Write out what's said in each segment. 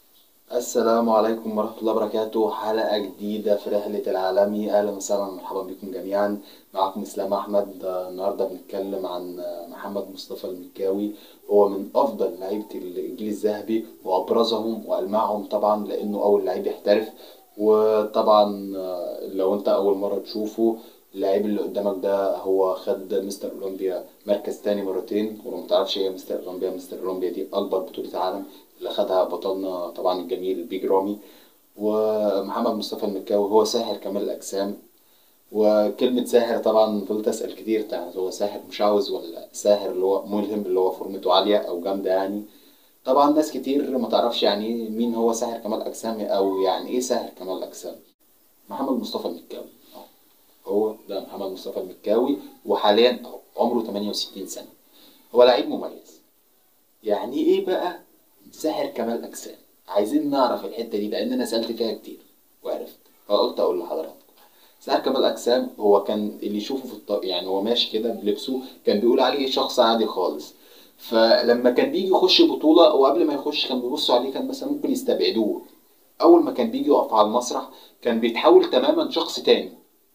السلام عليكم ورحمة الله وبركاته حلقة جديدة في رحلة العالمي أهلا وسهلا مرحبا بكم جميعا معكم إسلام أحمد آه، النهاردة بنتكلم عن آه، محمد مصطفى المكاوي هو من أفضل لعيبة الجيل الذهبي وأبرزهم وألمعهم طبعا لأنه أول لعيب يحترف وطبعا آه، لو أنت أول مرة تشوفه اللعيب اللي قدامك ده هو خد مستر أولمبيا مركز تاني مرتين ولو متعرفش ايه مستر أولمبيا مستر أولمبيا دي أكبر بطولة عالم اللي خدها بطلنا طبعا الجميل بيج رامي ومحمد مصطفى المكاوي هو ساحر كمال الأجسام وكلمة ساحر طبعا فضلت أسأل كتير يعني هو ساحر مشعوذ ولا ساحر اللي هو ملهم اللي هو فورمته عالية أو جامدة يعني طبعا ناس كتير ما تعرفش يعني إيه مين هو ساحر كمال أجسام أو يعني إيه ساحر كمال أجسام محمد مصطفى المكاوي أهو. هو ده محمد مصطفى المكاوي وحاليا عمره 68 سنة هو لعيب مميز يعني ايه بقى ساحر كمال اجسام عايزين نعرف الحته دي لان انا سالت فيها كتير وعرفت فقلت اقول لحضراتكم ساحر كمال اجسام هو كان اللي يشوفه في الط... يعني هو ماشي كده بلبسه كان بيقول عليه شخص عادي خالص فلما كان بيجي يخش بطوله وقبل ما يخش كان بيبصوا عليه كان مثلا ممكن يستبعدوه اول ما كان بيجي يقف على المسرح كان بيتحول تماما شخص تاني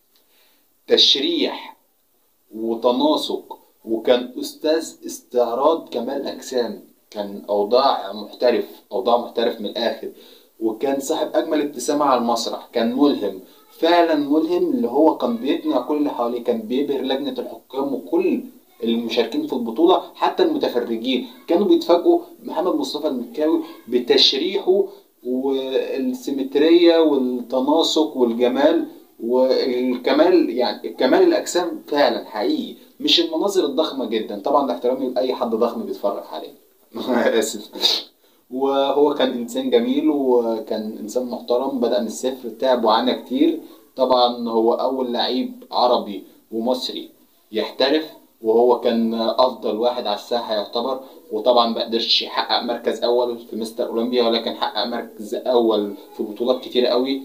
تشريح وتناسق وكان استاذ استعراض كمال اجسام كان اوضاع محترف اوضاع محترف من الاخر وكان صاحب اجمل ابتسامه على المسرح كان ملهم فعلا ملهم اللي هو كان بيقنع كل اللي حواليه كان بيبهر لجنه الحكام وكل المشاركين في البطولة حتى المتفرجين كانوا بيتفاجئوا محمد مصطفى المكاوي بتشريحه والسيمترية والتناسق والجمال والكمال يعني كمال الأجسام فعلا حقيقي مش المناظر الضخمة جدا طبعا ده احترامي لأي حد ضخم بيتفرج عليه آسف وهو كان إنسان جميل وكان إنسان محترم بدأ من الصفر تعب وعانى كتير طبعا هو أول لعيب عربي ومصري يحترف وهو كان أفضل واحد على الساحة يعتبر وطبعا ما قدرش يحقق مركز أول في مستر أولمبيا ولكن حقق مركز أول في بطولات كتيرة قوي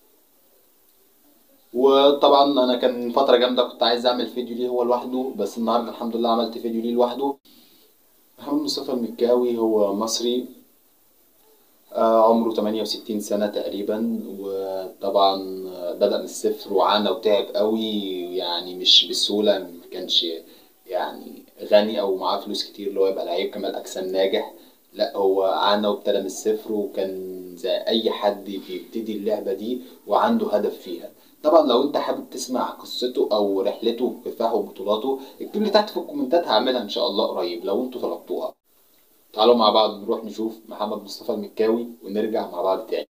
وطبعا انا كان فتره جامده كنت عايز اعمل فيديو ليه هو لوحده بس النهارده الحمد لله عملت فيديو ليه لوحده محمد مصطفى المكاوي هو مصري آه، عمره 68 سنة تقريبا وطبعا بدأ من الصفر وعانى وتعب قوي يعني مش بسهولة ما كانش يعني غني أو معاه فلوس كتير اللي هو يبقى لعيب كمال أجسام ناجح لا هو عانى وابتدى من الصفر وكان زي أي حد بيبتدي اللعبة دي وعنده هدف فيها طبعا لو انت حابب تسمع قصته او رحلته في كفاحه وبطولاته اكتب لي تحت في الكومنتات هعملها ان شاء الله قريب لو انتوا طلبتوها تعالوا مع بعض نروح نشوف محمد مصطفى المكاوي ونرجع مع بعض تاني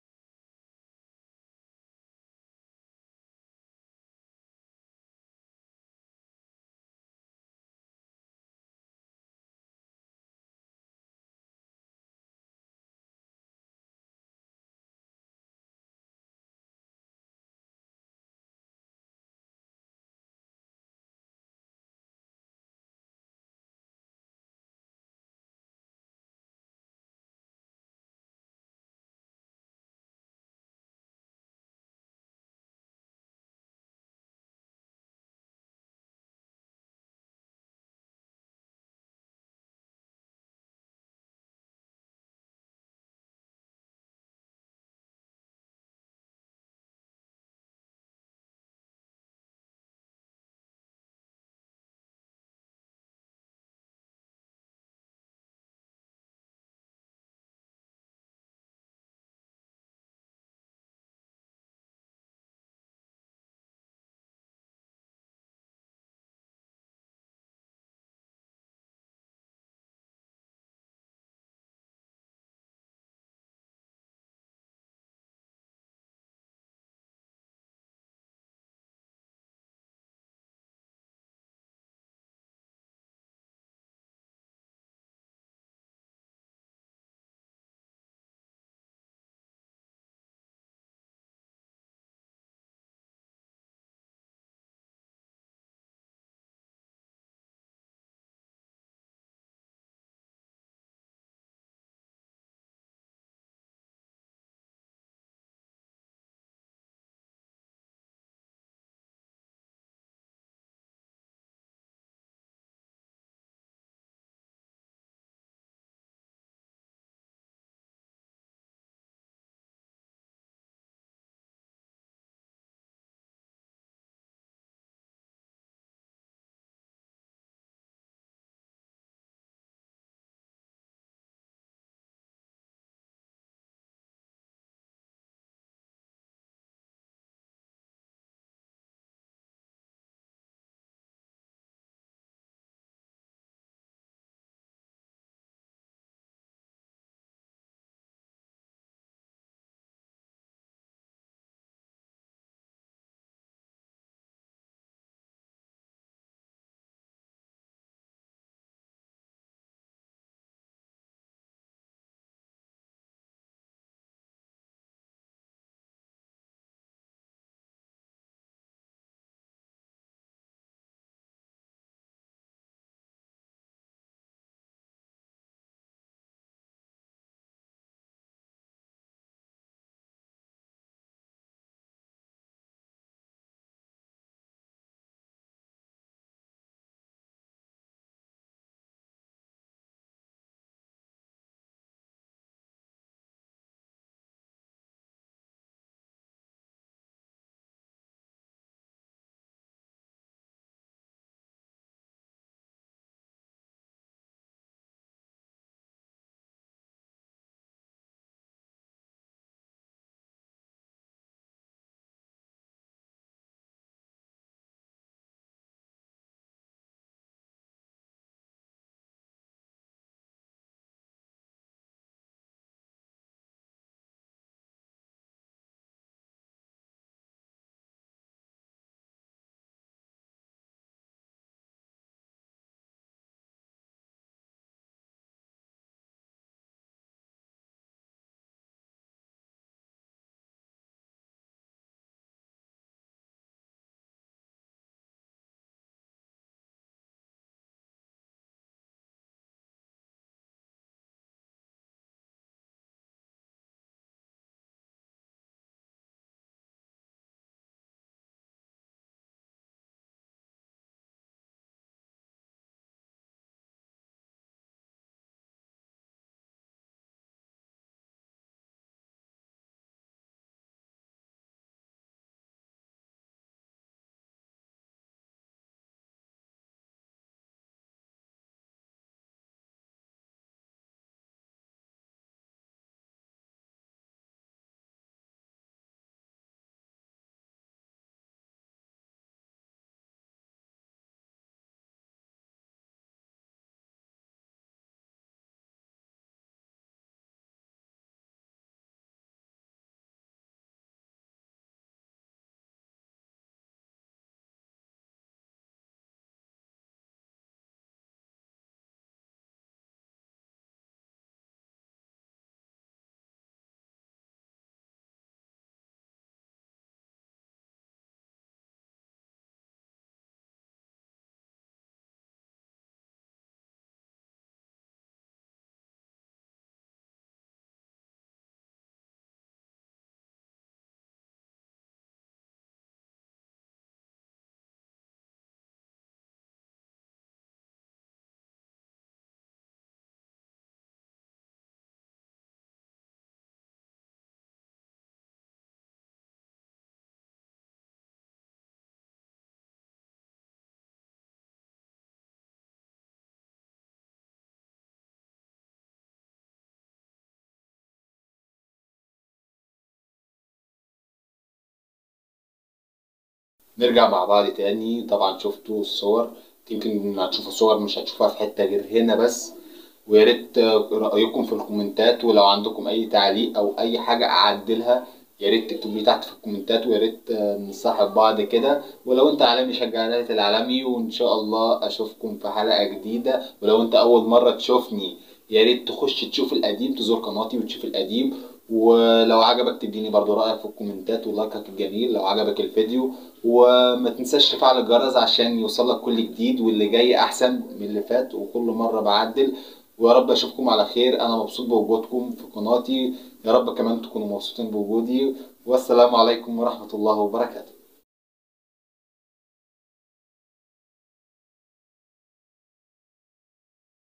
نرجع مع بعض تاني طبعا شفتوا الصور يمكن هتشوفوا الصور مش هتشوفوها في حتة غير هنا بس ويا ريت رأيكم في الكومنتات ولو عندكم أي تعليق أو أي حاجة أعدلها يا ريت تكتبوا لي تحت في الكومنتات ويا ريت نصاحب بعض كده ولو انت عالمي شجع نادي العالمي وان شاء الله اشوفكم في حلقة جديدة ولو انت اول مرة تشوفني يا ريت تخش تشوف القديم تزور قناتي وتشوف القديم ولو عجبك تديني برضو رأيك في الكومنتات ولايكك الجميل لو عجبك الفيديو وما تنساش تفعل الجرس عشان يوصلك كل جديد واللي جاي احسن من اللي فات وكل مرة بعدل ويا رب اشوفكم على خير انا مبسوط بوجودكم في قناتي يا رب كمان تكونوا مبسوطين بوجودي والسلام عليكم ورحمة الله وبركاته